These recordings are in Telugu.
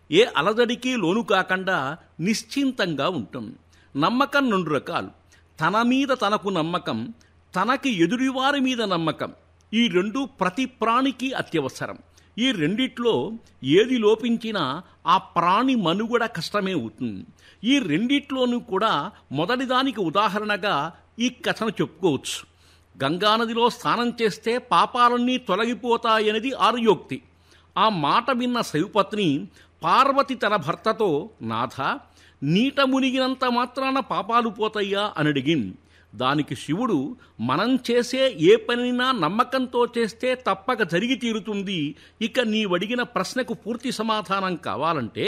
ఏ అలజడికి లోను కాకుండా నిశ్చింతంగా ఉంటాం నమ్మకం రెండు రకాలు తన మీద తనకు నమ్మకం తనకి ఎదుటివారి మీద నమ్మకం ఈ రెండు ప్రతి ప్రాణికి అత్యవసరం ఈ రెండిట్లో ఏది లోపించినా ఆ ప్రాణి మనుగడ కష్టమే అవుతుంది ఈ రెండిట్లోనూ కూడా మొదటిదానికి ఉదాహరణగా ఈ కథను చెప్పుకోవచ్చు గంగానదిలో స్నానం చేస్తే పాపాలన్నీ తొలగిపోతాయనేది ఆర్యోక్తి ఆ మాట విన్న శివపత్ని పార్వతి తన భర్తతో నాథ నీట మునిగినంత మాత్రాన పాపాలు పోతాయా అని అడిగింది దానికి శివుడు మనం చేసే ఏ పనినా నమ్మకంతో చేస్తే తప్పక జరిగి తీరుతుంది ఇక నీవడిగిన ప్రశ్నకు పూర్తి సమాధానం కావాలంటే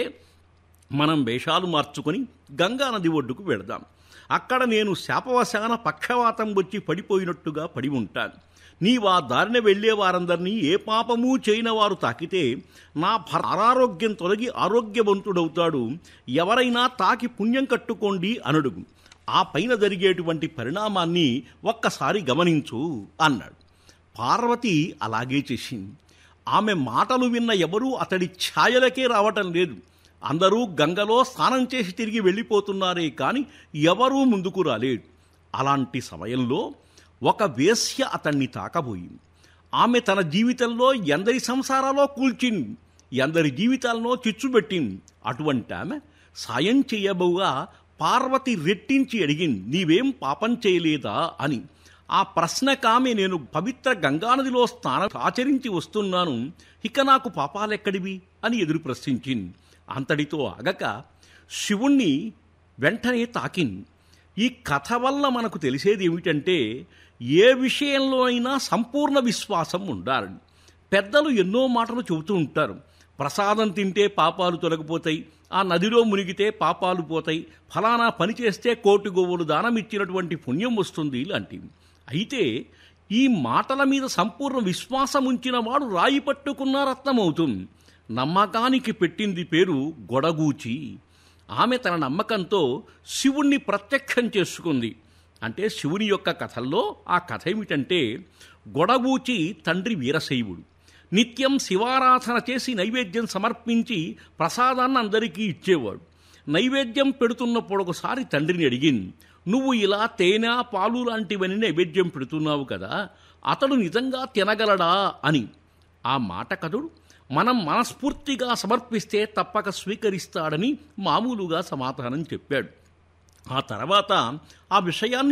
మనం వేషాలు మార్చుకొని గంగానది ఒడ్డుకు వెళదాం అక్కడ నేను శాపవశాన పక్షవాతం వచ్చి పడిపోయినట్టుగా పడి ఉంటాను నీవా దారిన వెళ్లే వారందరినీ ఏ పాపమూ చేయని వారు తాకితే నా భర్త అనారోగ్యం తొలగి ఆరోగ్యవంతుడవుతాడు ఎవరైనా తాకి పుణ్యం కట్టుకోండి అనడుగు ఆ పైన జరిగేటువంటి పరిణామాన్ని ఒక్కసారి గమనించు అన్నాడు పార్వతి అలాగే చేసింది ఆమె మాటలు విన్న ఎవరూ అతడి ఛాయలకే రావటం లేదు అందరూ గంగలో స్నానం చేసి తిరిగి వెళ్ళిపోతున్నారే కాని ఎవరూ ముందుకు రాలేడు అలాంటి సమయంలో ఒక వేశ్య అతన్ని తాకబోయింది ఆమె తన జీవితంలో ఎందరి సంసారాలో కూల్చింది ఎందరి జీవితాలను చిచ్చుబెట్టింది అటువంటి ఆమె సాయం చేయబోగా పార్వతి రెట్టించి అడిగింది నీవేం పాపం చేయలేదా అని ఆ ప్రశ్నకామె నేను పవిత్ర గంగానదిలో స్నానం ఆచరించి వస్తున్నాను ఇక నాకు పాపాలెక్కడివి అని ఎదురు ప్రశ్నించింది అంతటితో ఆగక శివుణ్ణి వెంటనే తాకింది ఈ కథ వల్ల మనకు తెలిసేది ఏమిటంటే ఏ విషయంలో అయినా సంపూర్ణ విశ్వాసం ఉండాలి పెద్దలు ఎన్నో మాటలు చెబుతూ ఉంటారు ప్రసాదం తింటే పాపాలు తొలగిపోతాయి ఆ నదిలో మునిగితే పాపాలు పోతాయి ఫలానా పని చేస్తే కోటి గోవులు దానం ఇచ్చినటువంటి పుణ్యం వస్తుంది లాంటివి అయితే ఈ మాటల మీద సంపూర్ణ విశ్వాసం ఉంచిన వాడు రాయి పట్టుకున్న రత్నమవుతుంది నమ్మకానికి పెట్టింది పేరు గొడగూచి ఆమె తన నమ్మకంతో శివుణ్ణి ప్రత్యక్షం చేసుకుంది అంటే శివుని యొక్క కథల్లో ఆ కథ ఏమిటంటే గొడగూచి తండ్రి వీరశైవుడు నిత్యం శివారాధన చేసి నైవేద్యం సమర్పించి ప్రసాదాన్ని అందరికీ ఇచ్చేవాడు నైవేద్యం పెడుతున్నప్పుడు ఒకసారి తండ్రిని అడిగింది నువ్వు ఇలా తేనె పాలు లాంటివన్నీ నైవేద్యం పెడుతున్నావు కదా అతడు నిజంగా తినగలడా అని ఆ మాట కథుడు మనం మనస్ఫూర్తిగా సమర్పిస్తే తప్పక స్వీకరిస్తాడని మామూలుగా సమాధానం చెప్పాడు ఆ తర్వాత ఆ విషయాన్ని